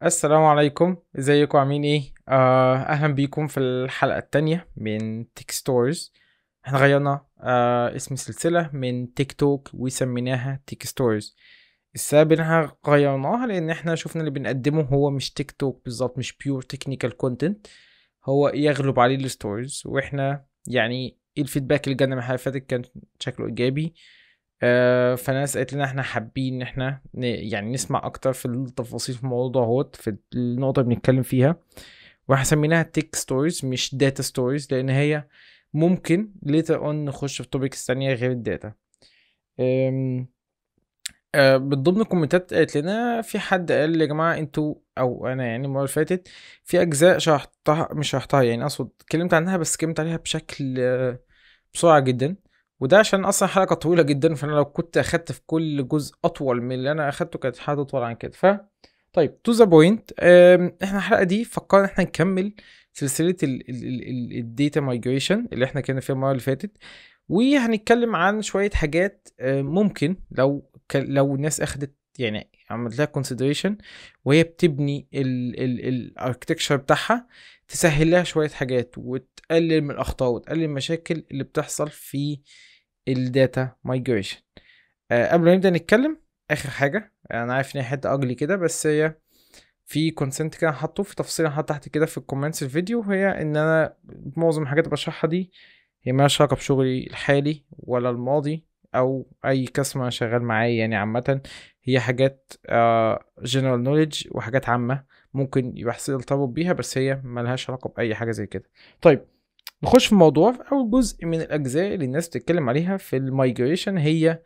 السلام عليكم ازيكم عاملين ايه آه اهلا بيكم في الحلقة التانية من تيك ستورز احنا غيرنا آه اسم السلسلة من تيك توك وسميناها تيك ستورز السبب ان احنا غيرناها لان احنا شفنا اللي بنقدمه هو مش تيك توك بالظبط مش بيور تكنيكال كونتنت هو يغلب عليه الستوريز واحنا يعني الفيدباك اللي جانا من الحلقة اللي فاتت كان شكله ايجابي آه، فناس قالت لنا احنا حابين ان احنا ن- يعني نسمع اكتر في التفاصيل في الموضوع اهوت في النقطه اللي بنتكلم فيها واحنا سميناها تيك ستوريز مش داتا ستوريز لان هي ممكن later on نخش في توبكس تانية غير الداتا أم، آه، من ضمن الكومنتات قالت لنا في حد قال يا جماعه انتوا او انا يعني المره اللي فاتت في اجزاء شرحتها مش شرحتها يعني اقصد اتكلمت عنها بس اتكلمت عليها بشكل آه، بسرعه جدا وده عشان اصلا حلقه طويله جدا فانا لو كنت اخدت في كل جزء اطول من اللي انا اخدته كانت حلقه اطول عن كده ف طيب تو ذا بوينت احنا الحلقه دي فكرنا احنا نكمل سلسله الداتا مايجريشن اللي احنا كنا فيها المره اللي فاتت وهنتكلم عن شويه حاجات آه، ممكن لو ك- لو الناس اخدت يعني عملت لها كونسيدريشن وهي بتبني الاركتكشر بتاعها تسهل لها شويه حاجات وتقلل من الاخطاء وتقلل المشاكل اللي بتحصل في الداتا مايجريشن قبل ما نبدا نتكلم اخر حاجه انا عارف ان هي حته اجلي كده بس هي في كونسنت كده حاطه في تفصيل حاطه تحت كده في الكومنتس الفيديو هي ان انا معظم الحاجات اللي بشرحها دي هي مالهاش علاقه بشغلي الحالي ولا الماضي او اي كاستمر شغال معايا يعني عامه هي حاجات جنرال نوليدج وحاجات عامه ممكن يبقى حصل ارتبط بيها بس هي ملهاش علاقه باي حاجه زي كده طيب نخش في الموضوع في اول جزء من الاجزاء اللي الناس بتتكلم عليها في المايجريشن هي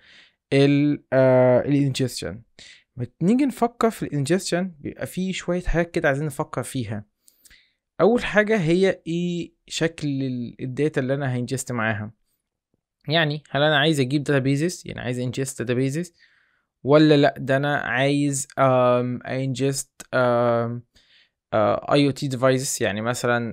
الانجستشن ما نيجي نفكر في الانجستشن بيبقى فيه شويه حاجات كده عايزين نفكر فيها اول حاجه هي ايه شكل الداتا اللي انا هنجست معاها يعني هل انا عايز اجيب داتابيزز يعني عايز انجست داتابيزز ولا لا ده انا عايز انجست اي او تي ديفايسز يعني مثلا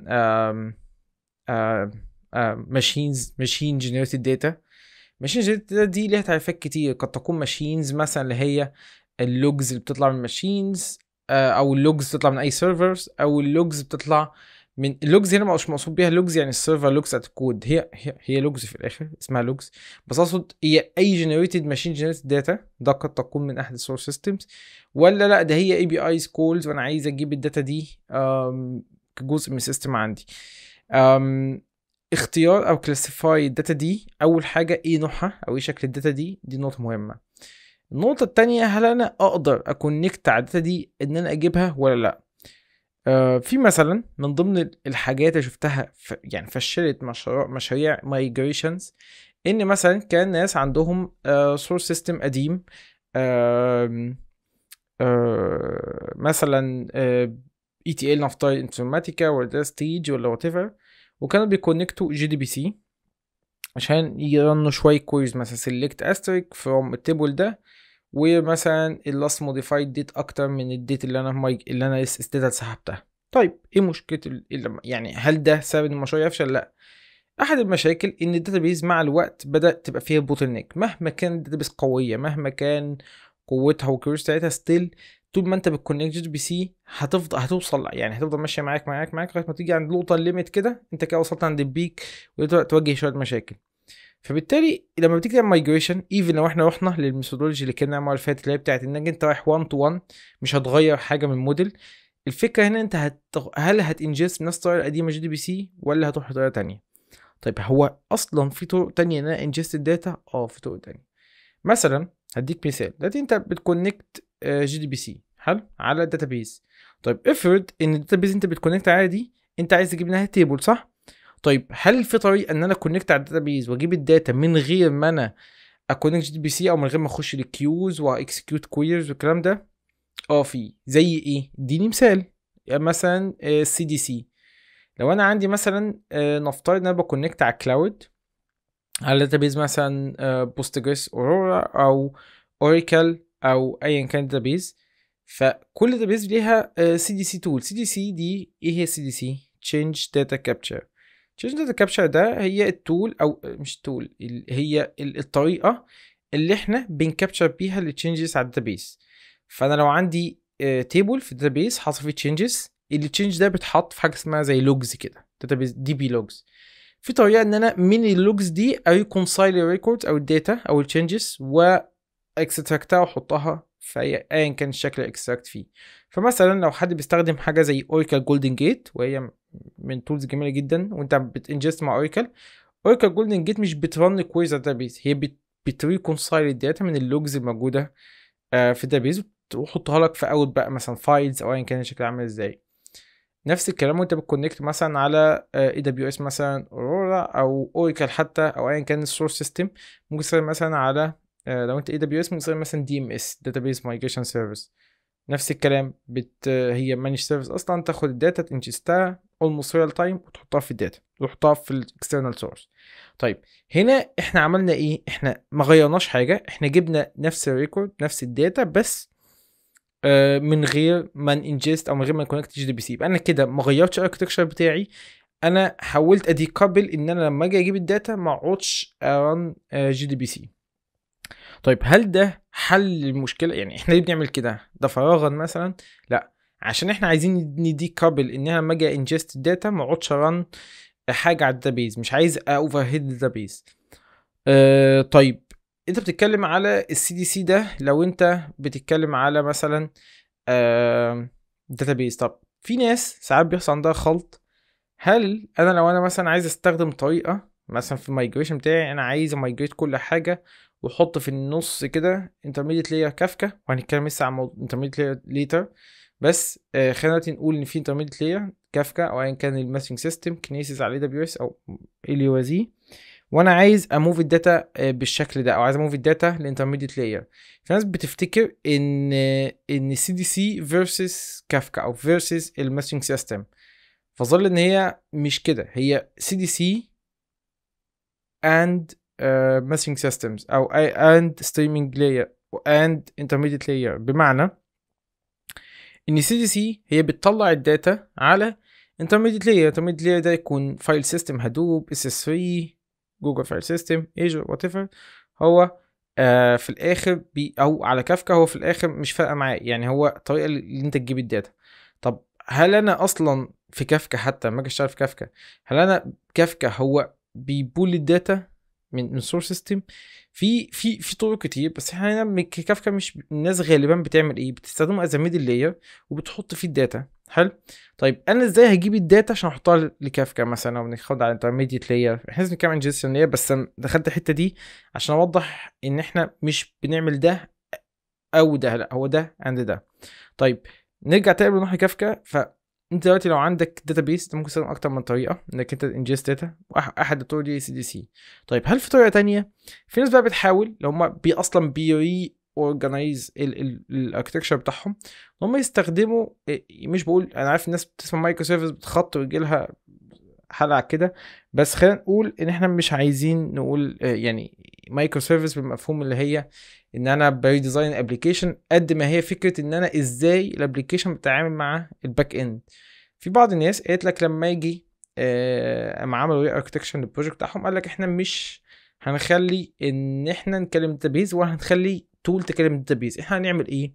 ماشينز ماشين جنريتد داتا ماشين جنريتد داتا دي ليها تعريفات كتير قد تكون ماشينز مثلا اللي هي اللوجز اللي بتطلع من الماشينز او اللوجز بتطلع من اي سيرفرز او اللوجز بتطلع من اللوجز هنا مش مقصود بيها لوجز يعني السيرفر لوجز بتاعت الكود هي هي, هي لوجز في الاخر اسمها لوجز بس اقصد هي اي جنريتد ماشين جنريتد داتا ده قد تكون من احد السورس سيستمز ولا لا ده هي اي بي ايز كولز وانا عايز اجيب الداتا دي أم، كجزء من السيستم عندي أم، اختيار او كلاسيفاي الداتا دي اول حاجه ايه نوعها او ايه شكل الداتا دي دي نقطه مهمه النقطة التانية هل أنا أقدر أكونكت على الداتا دي إن أنا أجيبها ولا لأ؟ آه في مثلا من ضمن الحاجات اللي شفتها ف يعني فشلت مشروع مشاريع مايجريشنز إن مثلا كان ناس عندهم سورس سيستم قديم آم، آه مثلا اي تي ال نفترض انفورماتيكا ولا ستيج ولا وات ايفر وكانوا بيكونكتوا جي دي بي سي عشان يرنوا شوية كويز مثلا سيلكت استريك فروم التيبل ده ومثلا اللاست موديفايد ديت اكتر من الديت اللي انا مايج اللي انا لسه الداتا سحبتها طيب ايه مشكله ال- ال- يعني هل ده سبب ان المشروع يفشل لا احد المشاكل ان الداتابيز مع الوقت بدا تبقى فيها بوتل نيك مهما كان الداتابيز قويه مهما كان قوتها والكيوريز بتاعتها ستيل طول ما انت بتكونكت جي بي سي هتفضل هتوصل يعني هتفضل ماشيه معاك معاك معاك لغايه ما تيجي عند نقطه الليميت كده انت كده وصلت عند البيك وتواجه شويه مشاكل فبالتالي لما بتيجي تعمل مايجريشن ايفن لو احنا رحنا للميثودولوجي اللي كنا المره اللي فاتت اللي هي بتاعت انك انت رايح 1 تو 1 مش هتغير حاجه من الموديل الفكره هنا انت هت... هل هتنجست نفس الطريقه القديمه جي دي بي سي ولا هتروح لطريقه تانية طيب هو اصلا في طرق تانية ان انا انجست الداتا اه في طرق تانية مثلا هديك مثال دلوقتي انت بتكونكت جي دي بي سي حلو على الداتابيز طيب افرض ان الداتابيز انت بتكونكت عليها دي انت عايز تجيب لها تيبل صح طيب هل في طريقه ان انا كونكت على الداتابيز واجيب الداتا من غير ما انا اكونكت جي بي سي او من غير ما اخش للكيوز واكسكيوت كويرز والكلام ده اه في زي ايه اديني مثال يعني مثلا السي دي سي لو انا عندي مثلا آه، نفترض ان انا بكونكت على الكلاود على داتابيز مثلا بوستجريس اورورا او اوراكل او ايا كان داتابيز فكل داتابيز ليها سي دي سي تول سي دي سي دي ايه هي سي دي سي تشينج داتا كابتشر تشينج داتا كابتشر ده هي التول او مش التول ال- هي ال- الطريقه اللي احنا بنكابتشر بيها التشينجز على الداتابيز فانا لو عندي تيبل في الداتابيز حصل فيه تشينجز التشينج ده بيتحط في حاجه اسمها زي لوجز كده داتابيز دي بي لوجز في طريقه ان انا من اللوجز دي اريكونسايل الريكوردز او الداتا او التشينجز و اكستراكتها واحطها في اي ايا كان الشكل اللي اكستراكت فيه فمثلا لو حد بيستخدم حاجه زي اوراكل جولدن جيت وهي من تولز جميله جدا وانت بتنجست مع اوراكل اوراكل جولدن جيت مش بترن كويز داتابيز هي بت بتريكونسايل الداتا من اللوجز الموجوده آه، في الداتابيز وتحطها لك في اوت بقى مثلا فايلز او ايا كان الشكل عامل ازاي نفس الكلام وانت بتكونكت مثلا على اي دبليو اس مثلا اورورا او اوراكل حتى او ايا كان السورس سيستم ممكن تستخدم مثلا على آه، لو انت اي دبليو اس ممكن تستخدم مثلا دي ام اس داتابيز مايجريشن سيرفيس نفس الكلام بت هي مانج سيرفيس اصلا تاخد الداتا تنجستها اولموست ريال تايم وتحطها في الداتا وتحطها في الاكسترنال سورس طيب هنا احنا عملنا ايه احنا ما غيرناش حاجه احنا جبنا نفس الريكورد نفس الداتا بس آه، من غير ما انجست او من غير ما نكونكت جي دي بي سي يبقى انا كده ما غيرتش الاركتكشر بتاعي انا حاولت اديكابل ان انا لما اجي اجيب الداتا ما اقعدش ارن جي دي بي سي طيب هل ده حل المشكله يعني احنا ليه بنعمل كده ده فراغا مثلا لا عشان احنا عايزين نديكابل ان انا لما اجي انجست الداتا ما اقعدش ارن حاجه على الداتابيز مش عايز اوفر هيد الداتابيز أه طيب انت بتتكلم على السي دي سي ده لو انت بتتكلم على مثلا داتابيز طب في ناس ساعات بيحصل عندها خلط هل انا لو انا مثلا عايز استخدم طريقه مثلا في المايجريشن بتاعي انا عايز امايجريت كل حاجه واحط في النص كده انترميديت لاير كافكا وهنتكلم لسه عن انترميديت لاير ليتر بس آه خلينا نقول ان في انترميديت لاير كافكا او ايا كان الماسنج سيستم كنيسيس على اي دبليو اس او اللي يوازيه وانا عايز اموف الداتا بالشكل ده او عايز اموف الداتا لانترميديت لاير في ناس بتفتكر ان ان سي دي سي فيرسز كافكا او فيرسز الماسنج سيستم فظل ان هي مش كده هي سي دي سي and uh, messaging systems او and streaming layer and intermediate layer بمعنى ان سي دي سي هي بتطلع الداتا على intermediate layer intermediate layer ده يكون فايل سيستم هدوب اس اس 3 جوجل فايل سيستم ايجور وات ايفر هو آه في الاخر بي او على كافكا هو في الاخر مش فارقه معاه يعني هو الطريقه اللي انت تجيب الداتا طب هل انا اصلا في كافكا حتى لما اجي اشتغل في كافكا هل انا كافكا هو بيبول الداتا من من سورس سيستم في في في طرق كتير بس احنا هنا كافكا مش الناس غالبا بتعمل ايه بتستخدمه از ميدل لاير وبتحط فيه الداتا حلو طيب انا ازاي هجيب الداتا عشان احطها لكافكا مثلا او ناخد على انترميديت لاير احنا لازم نتكلم عن جيسون لاير بس دخلت الحته دي عشان اوضح ان احنا مش بنعمل ده او ده لا هو ده عند ده طيب نرجع تاني لناحيه كافكا ف انت دلوقتي لو عندك داتابيس انت ممكن تستخدم اكتر من طريقه انك انت انجست داتا احد الطرق دي سي دي سي طيب هل في طريقه تانية في ناس بقى بتحاول لو هم بي اصلا بيري اورجنايز الاركتكشر بتاعهم هم يستخدموا مش بقول انا عارف الناس بتسمع مايكرو سيرفيس بتخط ويجي لها حلقه كده بس خلينا نقول ان احنا مش عايزين نقول يعني مايكرو سيرفيس بالمفهوم اللي هي ان انا بريديزاين ابلكيشن قد ما هي فكره ان انا ازاي الابلكيشن بتتعامل مع الباك اند في بعض الناس قالت لك لما يجي اما عملوا ري اركتكشن للبروجكت بتاعهم قال لك احنا مش هنخلي ان احنا نكلم الداتابيز ولا هنخلي تول تكلم الداتابيز احنا هنعمل ايه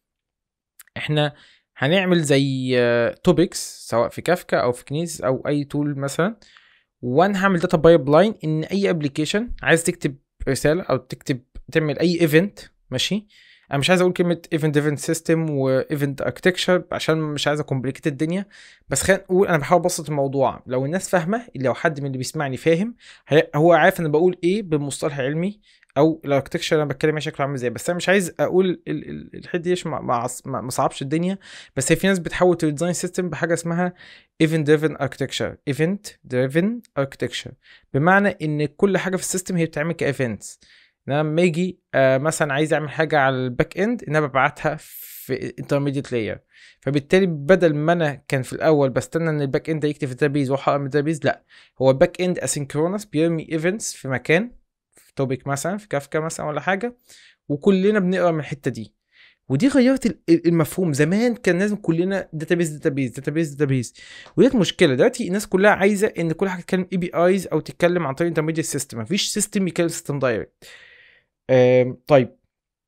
احنا هنعمل زي توبكس سواء في كافكا او في كنيس او اي تول مثلا وانا هعمل داتا بايب لاين ان اي ابلكيشن عايز تكتب رساله او تكتب تعمل اي ايفنت ماشي انا مش عايز اقول كلمه ايفنت ايفنت سيستم وايفنت اركتكشر عشان مش عايز اكمبليكيت الدنيا بس خلينا نقول انا بحاول ابسط الموضوع لو الناس فاهمه لو حد من اللي بيسمعني فاهم هو عارف انا بقول ايه بالمصطلح العلمي او الاركتكشر انا بتكلم شكله عامل ازاي بس انا مش عايز اقول الحته دي ما ما صعبش الدنيا بس هي في ناس بتحاول تديزاين سيستم بحاجه اسمها ايفنت دريفن اركتكشر ايفنت دريفن اركتكشر بمعنى ان كل حاجه في السيستم هي بتتعمل كايفنتس ان انا لما اجي آه مثلا عايز اعمل حاجه على الباك اند ان انا ببعتها في انترميديت لاير فبالتالي بدل ما انا كان في الاول بستنى ان الباك اند يكتب الداتابيز واحقق من الداتابيز لا هو الباك اند اسynchronous بيرمي ايفنتس في مكان في توبيك مثلا في كافكا مثلا ولا حاجه وكلنا بنقرا من الحته دي ودي غيرت المفهوم زمان كان لازم كلنا داتابيز داتابيز داتابيز داتابيز ودي مشكله دلوقتي الناس كلها عايزه ان كل حاجه تتكلم اي بي ايز او تتكلم عن طريق انترميديت سيستم مفيش سيستم يكلم سيستم دايركت طيب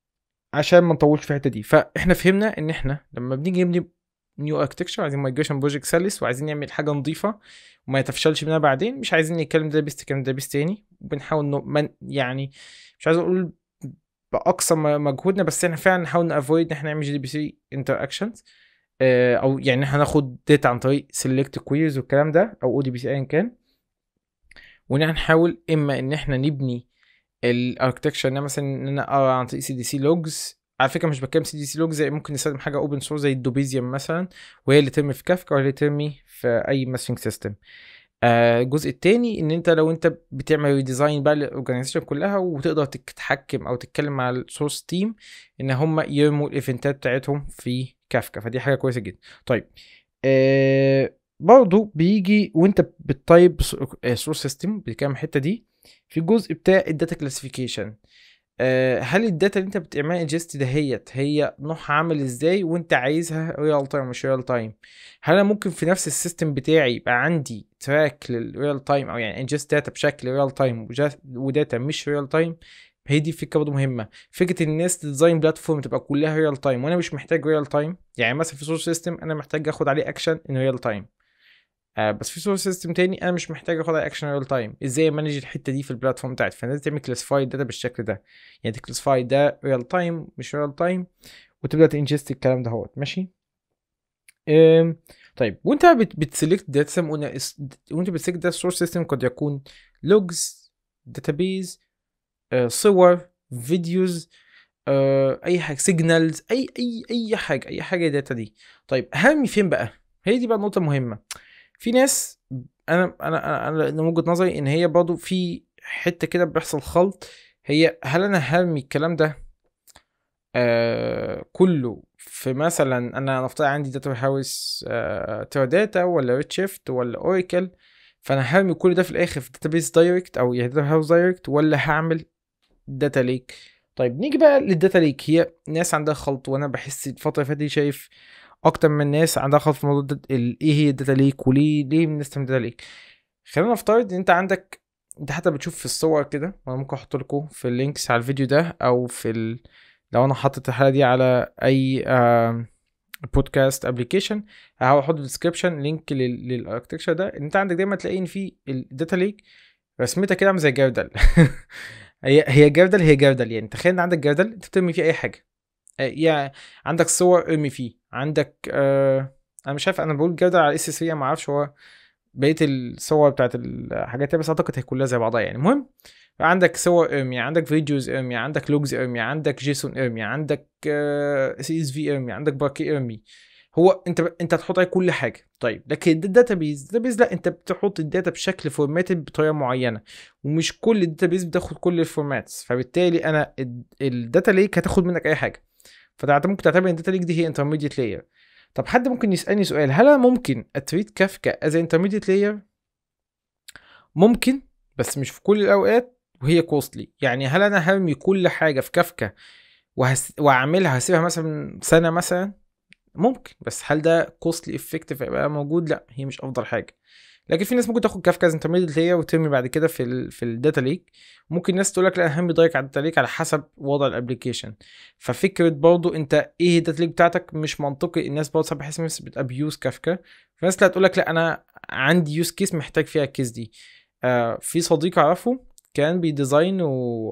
عشان ما نطولش في الحته دي فاحنا فهمنا ان احنا لما بنيجي نبني نيو اركتكشر عايزين مايجريشن بروجكت سلس وعايزين نعمل حاجه نظيفه وما يتفشلش منها بعدين مش عايزين نتكلم ده بيست كلام ده بيست تاني وبنحاول انه من يعني مش عايز اقول باقصى مجهودنا بس احنا فعلا نحاول نافويد ان احنا نعمل جي دي بي سي انتر اكشنز او يعني احنا ناخد داتا عن طريق سيلكت كويرز والكلام ده او او دي بي سي ايا كان ونحاول اما ان احنا نبني الاركتكشر ان مثلا ان انا اقرا عن طريق سي دي سي لوجز على فكره مش بتكلم سي دي سي لوجز زي ممكن نستخدم حاجه اوبن سورس زي الدوبيزيوم مثلا وهي اللي ترمي في كافكا وهي اللي ترمي في اي ماسنج سيستم آه الجزء التاني ان انت لو انت بتعمل ريديزاين بقى للاورجنايزيشن كلها وتقدر تتحكم او تتكلم مع السورس تيم ان هم يرموا الايفنتات بتاعتهم في كافكا فدي حاجه كويسه جدا طيب آه برضه بيجي وانت بتطيب سورس سيستم بتتكلم الحته دي في الجزء بتاع الداتا كلاسيفيكيشن آه هل الداتا اللي انت بتعملها انجست دهيت هي نوعها عامل ازاي وانت عايزها ريال تايم مش ريال تايم هل انا ممكن في نفس السيستم بتاعي يبقى عندي تراك للريال تايم او يعني انجست داتا بشكل ريال تايم وداتا مش ريال تايم هي دي فكره برضه مهمه فكره ان الناس تديزاين بلاتفورم تبقى كلها ريال تايم وانا مش محتاج ريال تايم يعني مثلا في سورس سيستم انا محتاج اخد عليه اكشن ان ريال تايم آه بس في سورس سيستم تاني انا مش محتاج اخد عليه اكشن ريال تايم ازاي مانج الحته دي في البلاتفورم بتاعتي فالناس تعمل كلاسيفاي داتا بالشكل ده يعني تكلاسيفاي ده ريال تايم مش ريال تايم وتبدا تنجست الكلام ده هوت ماشي طيب وانت بتسلكت داتا قلنا وانت بتسلكت ده سورس سيستم قد يكون لوجز داتابيز آه، صور فيديوز آه، اي حاجه سيجنالز اي اي اي حاجه اي حاجه داتا دي طيب هرمي فين بقى هي دي بقى النقطه المهمه في ناس انا انا انا من وجهه نظري ان هي برضه في حته كده بيحصل خلط هي هل انا هرمي الكلام ده آه كله في مثلا انا نفترض عندي داتا هاوس آه داتا ولا ريد شيفت ولا اوراكل فانا هرمي كل ده في الاخر في داتابيس دايركت او يعني داتا هاوس دايركت ولا هعمل داتا ليك طيب نيجي بقى للداتا ليك هي ناس عندها خلط وانا بحس الفتره اللي فاتت دي شايف اكتر من ناس عندها خلط في موضوع ايه هي الداتا ليك وليه ليه بنستخدم داتا ليك خلينا نفترض ان انت عندك انت حتى بتشوف في الصور كده وانا ممكن احط لكم في اللينكس على الفيديو ده او في ال... لو انا حطيت الحلقه دي على اي بودكاست ابلكيشن هحاول احط ديسكربشن لينك للاركتكشر ده ان انت عندك دايما تلاقي ان في الداتا ليك رسمتها كده عامله زي جردل هي هي جردل هي جردل يعني تخيل ان عندك جردل انت بترمي فيه اي حاجه آه، يعني عندك صور ارمي فيه عندك آه انا مش عارف انا بقول جردل على اس اس 3 ما اعرفش هو بقيه الصور بتاعت الحاجات بس اعتقد هي كلها زي بعضها يعني المهم عندك صور ارمي عندك فيديوز ارمي عندك لوجز ارمي عندك جيسون ارمي عندك سي اس في ارمي عندك باكي ارمي هو انت انت هتحط عليه كل حاجه طيب لكن الداتابيز الداتابيز لا انت بتحط الداتا بشكل فورماتد بطريقه معينه ومش كل الداتابيز بتاخد كل الفورماتس فبالتالي انا الداتا ليك هتاخد منك اي حاجه فانت ممكن تعتبر ان الداتا ليك دي هي انترميديت لاير طب حد ممكن يسالني سؤال هل انا ممكن اتريد كافكا از انترميديت لاير ممكن بس مش في كل الاوقات وهي كوستلي يعني هل انا هرمي كل حاجه في كافكا وهس... واعملها هسيبها مثلا سنه مثلا ممكن بس هل ده كوستلي افكتيف هيبقى موجود لا هي مش افضل حاجه لكن في ناس ممكن تاخد كافكا از انترميديت هي وترمي بعد كده في ال في الداتا ليك ممكن ناس تقول لك لا اهم دايركت على الداتا ليك على حسب وضع الابلكيشن ففكره برضو انت ايه الداتا ليك بتاعتك مش منطقي الناس برضه ساعات بحس الناس بتابيوز كافكا في ناس لا تقول لك لا انا عندي يوز كيس محتاج فيها الكيس دي آه في صديق اعرفه كان بيديزاين و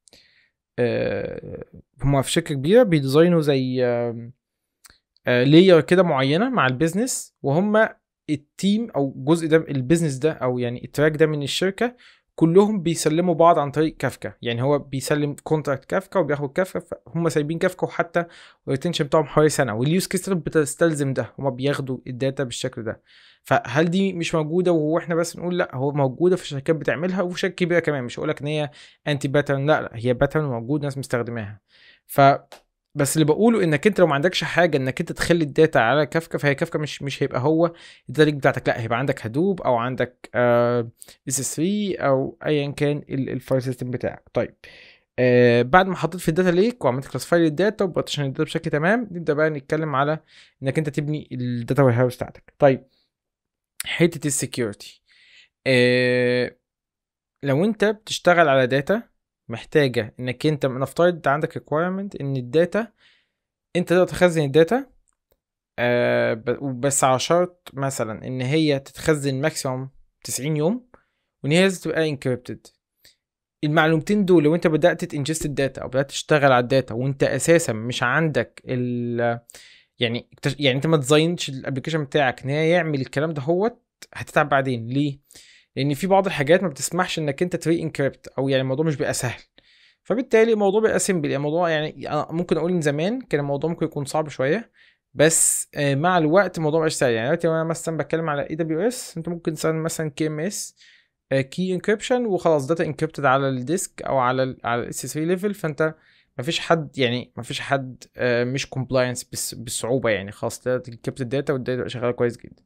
آه هما في شركه كبيره بيديزاينوا زي آه لير كده معينه مع البيزنس وهم التيم او جزء ده البيزنس ده او يعني التراك ده من الشركه كلهم بيسلموا بعض عن طريق كافكا يعني هو بيسلم كونتراكت كافكا وبياخد كافكا هم سايبين كافكا وحتى الريتنشن بتاعهم حوالي سنه واليوز كيس بتستلزم ده هم بياخدوا الداتا بالشكل ده فهل دي مش موجوده وهو احنا بس نقول لا هو موجوده في شركات بتعملها وفي شركات كبيره كمان مش هقول لك ان هي انتي باترن لا لا هي باترن موجود ناس مستخدماها ف بس اللي بقوله انك انت لو ما عندكش حاجه انك انت تخلي الداتا على كافكا فهي كافكا مش مش هيبقى هو الداتا ليك بتاعتك لا هيبقى عندك هدوب او عندك اس اس 3 او ايا كان الفايل سيستم بتاعك طيب آه بعد ما حطيت في الداتا ليك وعملت كلاسيفاي للداتا وبارتيشن الداتا بشكل تمام نبدا بقى نتكلم على انك انت تبني الداتا وير هاوس بتاعتك طيب حته السكيورتي آه لو انت بتشتغل على داتا محتاجه انك انت نفترض انت عندك ريكويرمنت ان الداتا انت تقدر تخزن الداتا آه بس على شرط مثلا ان هي تتخزن ماكسيموم 90 يوم وان هي لازم تبقى انكريبتد المعلومتين دول لو انت بدات تنجست الداتا او بدات تشتغل على الداتا وانت اساسا مش عندك ال يعني يعني انت ما ديزاينتش الابلكيشن بتاعك ان هي يعمل الكلام ده هوت هتتعب بعدين ليه؟ لان في بعض الحاجات ما بتسمحش انك انت تري انكريبت او يعني الموضوع مش بيبقى سهل فبالتالي الموضوع بيبقى سيمبل يعني الموضوع يعني ممكن اقول ان زمان كان الموضوع ممكن يكون صعب شويه بس آه، مع الوقت الموضوع مبقاش سهل يعني دلوقتي انا مثلا بتكلم على اي دبليو اس انت ممكن تستخدم مثلا كي ام اس كي انكريبشن وخلاص داتا انكريبتد على الديسك او على ال على الاس اس 3 ليفل فانت مفيش حد يعني مفيش حد آه، مش كومبلاينس بالصعوبه يعني خلاص انكريبت الداتا والداتا شغاله كويس جدا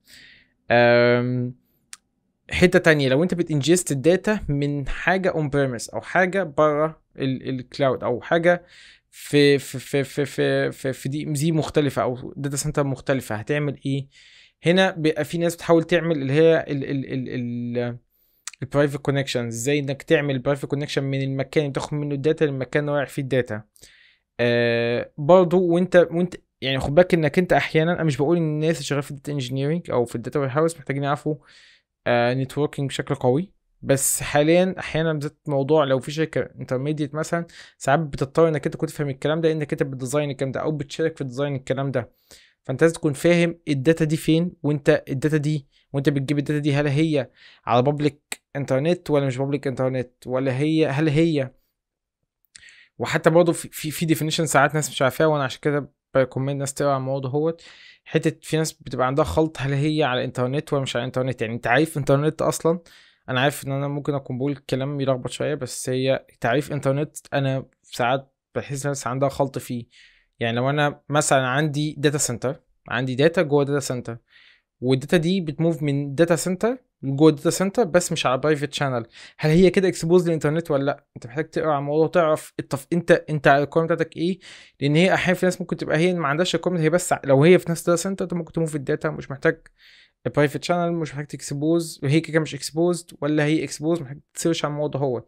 حته تانية لو انت بتنجست الداتا من حاجه اون بيرمس او حاجه بره الكلاود او حاجه في في في في في في, في دي زي مختلفه او داتا سنتر مختلفه هتعمل ايه هنا بيبقى في ناس بتحاول تعمل اللي هي ال ال ال ال البرايفت كونكشن ازاي انك تعمل برايفت كونكشن من المكان اللي بتاخد منه الداتا للمكان اللي رايح فيه الداتا آه برضه وانت وانت يعني خد بالك انك انت احيانا انا مش بقول ان الناس اللي شغاله في الداتا انجينيرنج او في الداتا وير هاوس محتاجين يعرفوا آه نتوركينج بشكل قوي بس حاليا احيانا بالذات موضوع لو في شركه انترميديت مثلا ساعات بتضطر انك انت تكون تفهم الكلام ده انك انت بتديزاين الكلام ده او بتشارك في ديزاين الكلام ده فانت لازم تكون فاهم الداتا دي فين وانت الداتا دي وانت بتجيب الداتا دي هل هي على بابليك انترنت ولا مش بابليك انترنت ولا هي هل هي وحتى برضه في في, في ديفينيشن ساعات ناس مش عارفاها وانا عشان كده بريكومند ناس تقرا عن الموضوع هوت حته في ناس بتبقى عندها خلط هل هي على الانترنت ولا مش على الانترنت يعني انت عارف انترنت اصلا انا عارف ان انا ممكن اكون بقول كلام يلخبط شويه بس هي تعريف انترنت انا ساعات بحس ناس عندها خلط فيه يعني لو انا مثلا عندي داتا سنتر عندي داتا جوه داتا سنتر والداتا دي بتموف من داتا سنتر جوه الداتا سنتر بس مش على برايفت شانل هل هي كده اكسبوز للانترنت ولا لا انت محتاج تقرا عن الموضوع تعرف التف... انت انت الريكويرمنت بتاعتك ايه لان هي احيانا في ناس ممكن تبقى هي ما عندهاش ريكويرمنت هي بس لو هي في نفس الداتا سنتر انت ممكن تموف الداتا مش محتاج برايفت شانل مش محتاج تكسبوز وهي كده مش اكسبوزد ولا هي اكسبوز محتاج تسيرش على الموضوع هو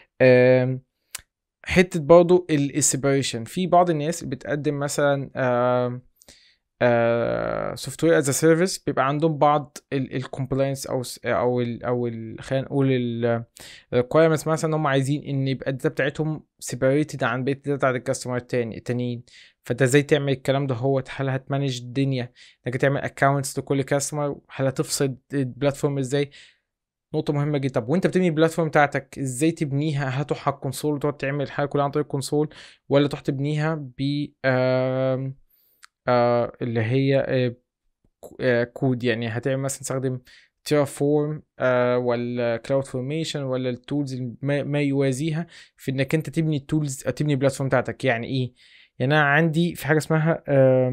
حته برضه السيبريشن في بعض الناس بتقدم مثلا سوفت وير از سيرفيس بيبقى عندهم بعض الكومبلاينس او او ال او خلينا نقول الريكويرمنتس مثلا ان هم عايزين ان يبقى الداتا بتاعتهم سيبريتد عن بقيه الداتا بتاعت الكاستمر التاني التانيين فانت ازاي تعمل الكلام ده هو هل هتمانج الدنيا انك تعمل اكونتس لكل كاستمر هل هتفصل البلاتفورم ازاي نقطة مهمة جدا طب وانت بتبني البلاتفورم بتاعتك ازاي تبنيها هل هتروح على الكونسول وتقعد تعمل الحاجة كلها عن طريق الكونسول ولا تروح تبنيها ب آه آه اللي هي آه آه كود يعني هتعمل مثلا تستخدم تيرافورم آه ولا كلاود فورميشن ولا التولز ما, ما يوازيها في انك انت تبني التولز تبني البلاتفورم بتاعتك يعني ايه يعني انا عندي في حاجه اسمها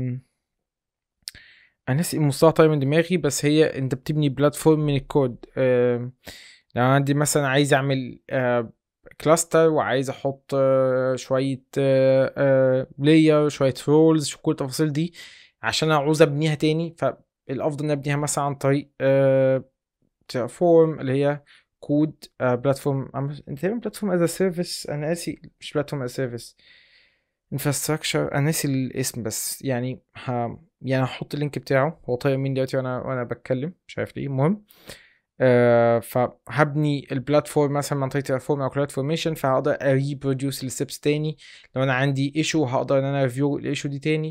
انا ناسي المصطلح طيب من دماغي بس هي انت بتبني بلاتفورم من الكود لو عندي مثلا عايز اعمل كلاستر وعايز احط شويه لاير شويه رولز كل التفاصيل دي عشان عاوز ابنيها تاني فالافضل ان ابنيها مثلا عن طريق فورم اللي هي كود بلاتفورم انت بلاتفورم از سيرفيس انا ناسي مش بلاتفورم از سيرفيس انفراستراكشر انا ناسي الاسم بس يعني ها يعني هحط اللينك بتاعه هو طاير مني دلوقتي وانا وانا بتكلم مش عارف ليه المهم آه فهبني البلاتفورم مثلا من طريق ترافورم او كلاود فورميشن فهقدر اريبروديوس الستبس تاني لو انا عندي ايشو هقدر ان انا ريفيو الايشو دي تاني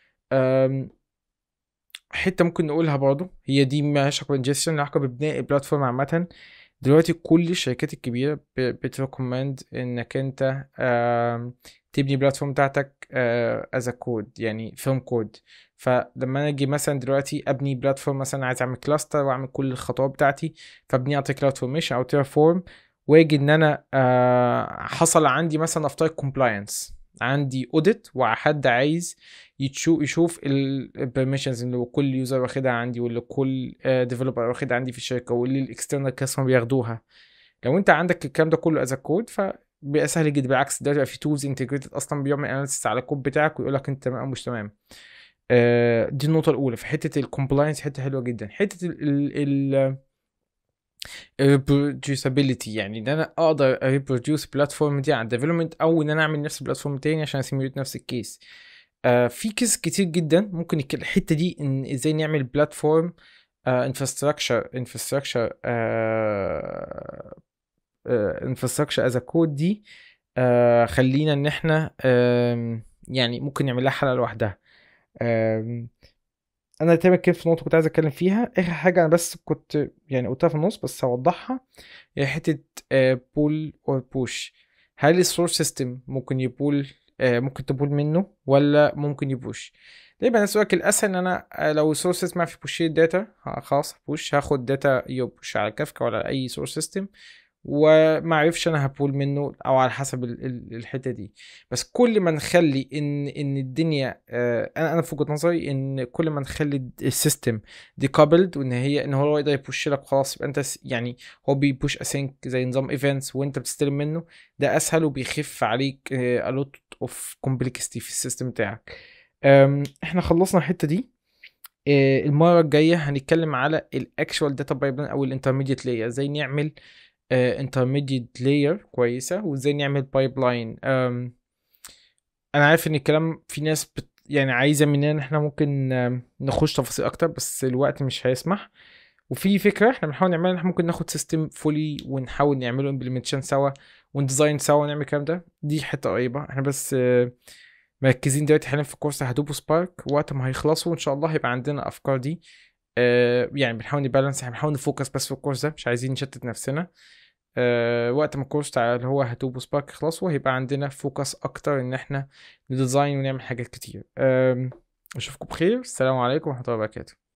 حته ممكن نقولها برضه هي دي مالهاش علاقه بالانجستشن لها علاقه ببناء البلاتفورم عامه دلوقتي كل الشركات الكبيره بتريكومند انك انت تبني بلاتفورم بتاعتك از كود يعني فيلم كود فلما انا اجي مثلا دلوقتي ابني بلاتفورم مثلا عايز اعمل كلاستر واعمل كل الخطوات بتاعتي فابني على كلاود فورميشن او تيرافورم واجي ان انا آه حصل عندي مثلا افترض كومبلاينس عندي اوديت وحد عايز يشوف يشوف البرميشنز اللي كل يوزر واخدها عندي واللي كل ديفلوبر واخدها عندي في الشركه واللي الاكسترنال كاستمر بياخدوها لو انت عندك الكلام ده كله از كود فبيبقى سهل جدا بالعكس دلوقتي بقى في تولز انتجريتد اصلا بيعمل اناليسيس على الكود بتاعك ويقول لك انت تمام مش تمام آه دي النقطه الاولى في حته الكومبلاينس حته حلوه جدا حته ال ال reproducibility يعني ان انا اقدر reproduce البلاتفورم دي على الديفلوبمنت او ان انا اعمل نفس البلاتفورم تاني عشان اسيميوليت نفس الكيس آه في كيس كتير جدا ممكن يك- الحته دي ان ازاي نعمل بلاتفورم انفراستراكشر انفراستراكشر انفراستراكشر از كود دي آه خلينا ان احنا آم، يعني ممكن نعمل لها حلقه لوحدها آم، انا تقريبا كده في نقطه كنت عايز اتكلم فيها اخر حاجه انا بس كنت يعني قلتها في النص بس هوضحها هي حته بول اور بوش هل السورس سيستم ممكن يبول آه، ممكن تبول منه ولا ممكن يبوش دايما السؤال الاسهل ان انا آه، لو السورس سيستم في بوش الداتا خلاص بوش هاخد داتا يبوش على كافكا ولا على اي سورس سيستم وما عرفش انا هبول منه او على حسب ال- ال- الحته دي بس كل ما نخلي ان ان الدنيا آه، انا انا في وجهه نظري ان كل ما نخلي السيستم ديكابلد وان هي ان هو يقدر يبوش لك خلاص يبقى انت س- يعني هو بيبوش اسync زي نظام ايفنتس وانت بتستلم منه ده اسهل وبيخف عليك a lot of complexity في السيستم بتاعك أم، احنا خلصنا الحته دي آه، المره الجايه هنتكلم على الاكشوال داتا بايبلاين او الانترميديت لاير ازاي نعمل انترميديت لاير كويسه وازاي نعمل بايبلاين انا عارف ان الكلام في ناس بت يعني عايزه مننا ان احنا ممكن آم، نخش تفاصيل اكتر بس الوقت مش هيسمح وفي فكره احنا بنحاول نعملها ان احنا ممكن ناخد سيستم فولي ونحاول نعمله امبلمنتيشن سوا ونديزاين سوا ونعمل الكلام ده دي حته قريبه احنا بس آه، مركزين دلوقتي حاليا في كورس هدوب وسبارك وقت ما هيخلصوا ان شاء الله هيبقى عندنا الافكار دي آه، يعني بنحاول نبالانس احنا بنحاول نفوكس بس في الكورس ده مش عايزين نشتت نفسنا آه، وقت ما الكورس بتاع اللي هو هتوب وسبارك يخلصوا هيبقى عندنا فوكس اكتر ان احنا نديزاين ونعمل حاجات كتير آم، اشوفكم بخير السلام عليكم ورحمه الله وبركاته